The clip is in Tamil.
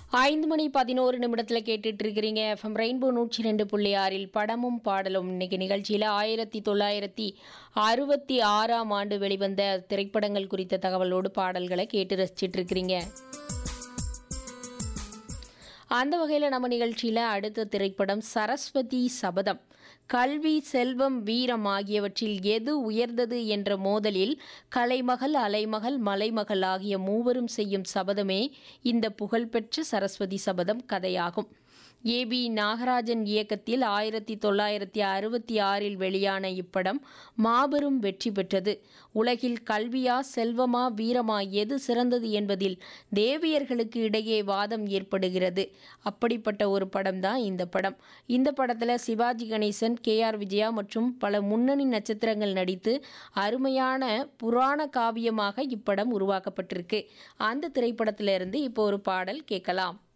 ஐந்து மணி பதினோரு நிமிடத்தில் கேட்டுட்டு இருக்கிறீங்க எஃப்எம் ரெயின்போ நூற்றி ரெண்டு புள்ளி ஆறில் படமும் பாடலும் இன்னைக்கு நிகழ்ச்சியில் ஆயிரத்தி தொள்ளாயிரத்தி அறுபத்தி ஆறாம் ஆண்டு வெளிவந்த திரைப்படங்கள் குறித்த தகவலோடு பாடல்களை கேட்டு ரசிச்சிட்டு இருக்கிறீங்க அந்த வகையில் நம்ம நிகழ்ச்சியில் அடுத்த திரைப்படம் சரஸ்வதி சபதம் கல்வி செல்வம் வீரம் ஆகியவற்றில் எது உயர்ந்தது என்ற மோதலில் கலைமகள் அலைமகள் மலைமகள் ஆகிய மூவரும் செய்யும் சபதமே இந்த புகழ்பெற்ற சரஸ்வதி சபதம் கதையாகும் ஏ பி நாகராஜன் இயக்கத்தில் ஆயிரத்தி தொள்ளாயிரத்தி அறுபத்தி ஆறில் வெளியான இப்படம் மாபெரும் வெற்றி பெற்றது உலகில் கல்வியா செல்வமா வீரமா எது சிறந்தது என்பதில் தேவியர்களுக்கு இடையே வாதம் ஏற்படுகிறது அப்படிப்பட்ட ஒரு படம் தான் இந்த படம் இந்த படத்தில் சிவாஜி கணேசன் கே ஆர் விஜயா மற்றும் பல முன்னணி நட்சத்திரங்கள் நடித்து அருமையான புராண காவியமாக இப்படம் உருவாக்கப்பட்டிருக்கு அந்த திரைப்படத்திலிருந்து இப்போ ஒரு பாடல் கேட்கலாம்